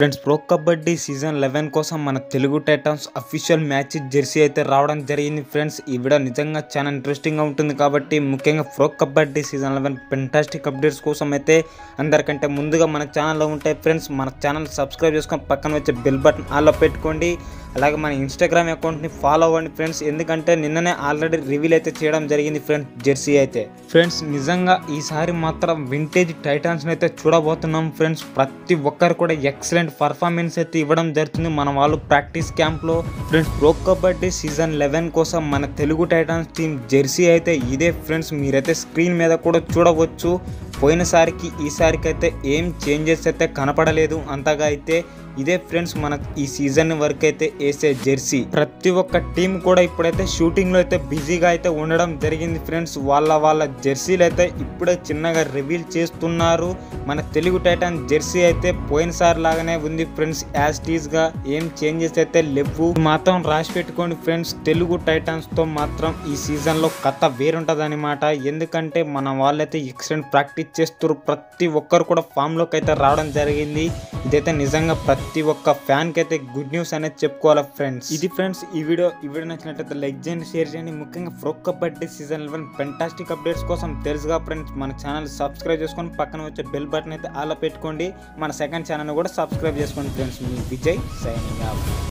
friends pro kabaddi season eleven కోసం మన Telugu titans official match jersey అయితే రావడం జరిగింది ఫ్రెండ్స్ ఈ వీడియో నిజంగా చాలా ఇంట్రెస్టింగ్గా ఉంటుంది కాబట్టి ముఖ్యంగా pro kabaddi season eleven fantastic updates కోసం అయితే అందరికంటే ముందుగా మన ఛానల్లో ఉంటాయి ఫ్రెండ్స్ మన ఛానల్ సబ్స్క్రైబ్ చేసుకొని పక్కన వచ్చే బెల్ బటన్ ఆల్లో పెట్టుకోండి అలాగే మన ఇన్స్టాగ్రామ్ అకౌంట్ని ఫాలో అవ్వండి ఫ్రెండ్స్ ఎందుకంటే నిన్ననే ఆల్రెడీ రివీల్ అయితే చేయడం జరిగింది ఫ్రెండ్స్ జెర్సీ అయితే ఫ్రెండ్స్ నిజంగా ఈసారి మాత్రం వింటేజ్ టైటాన్స్ని అయితే చూడబోతున్నాం ఫ్రెండ్స్ ప్రతి ఒక్కరు కూడా ఎక్సలెంట్ పర్ఫార్మెన్స్ అయితే ఇవ్వడం జరుగుతుంది మన వాళ్ళు ప్రాక్టీస్ క్యాంప్లో friends pro kabaddi season eleven కోసం మన తెలుగు టైటాన్స్ టీం జెర్సీ అయితే ఇదే ఫ్రెండ్స్ మీరైతే స్క్రీన్ మీద కూడా చూడవచ్చు పోయినసారికి ఈసారికి అయితే ఏం చేంజెస్ అయితే కనపడలేదు అంతగా అయితే ఇదే ఫ్రెండ్స్ మన ఈ సీజన్ వరకు అయితే వేసే జెర్సీ ప్రతి ఒక్క టీం కూడా ఇప్పుడైతే షూటింగ్లో అయితే బిజీగా అయితే ఉండడం జరిగింది ఫ్రెండ్స్ వాళ్ళ వాళ్ళ జెర్సీలు అయితే ఇప్పుడే చిన్నగా రివీల్ చేస్తున్నారు మన తెలుగు టైటాన్ జెర్సీ అయితే పోయినసారి లాగానే ఉంది ఫ్రెండ్స్ యాజ్ టీజ్గా ఏం చేంజెస్ అయితే లేవు మాత్రం రాసి పెట్టుకోండి ఫ్రెండ్స్ తెలుగు టైటాన్స్తో మాత్రం ఈ సీజన్లో కథ వేరుంటుంది అనమాట ఎందుకంటే మన వాళ్ళైతే ఎక్సలెంట్ ప్రాక్టీస్ చేస్తారు ప్రతి ఒక్కరు కూడా ఫామ్లోకి అయితే రావడం జరిగింది ఇదైతే నిజంగా ప్రతి ఒక్క ఫ్యాన్కి అయితే గుడ్ న్యూస్ అనేది చెప్పుకోవాలి ఫ్రెండ్స్ ఇది ఫ్రెండ్స్ ఈ వీడియో ఈ వీడియో నచ్చినట్లయితే లైక్ చేయండి షేర్ చేయండి ముఖ్యంగా pro kabaddi season eleven fantastic updates కోసం తెలుసుగా ఫ్రెండ్స్ మన ఛానల్ సబ్స్క్రైబ్ చేసుకొని పక్కన వచ్చే బెల్ బటన్ అయితే ఆలో పెట్టుకోండి మన సెకండ్ ఛానల్ కూడా సబ్స్క్రైబ్ చేసుకోండి ఫ్రెండ్స్ మీ విజయ్ సైనింగ్ ఆఫ్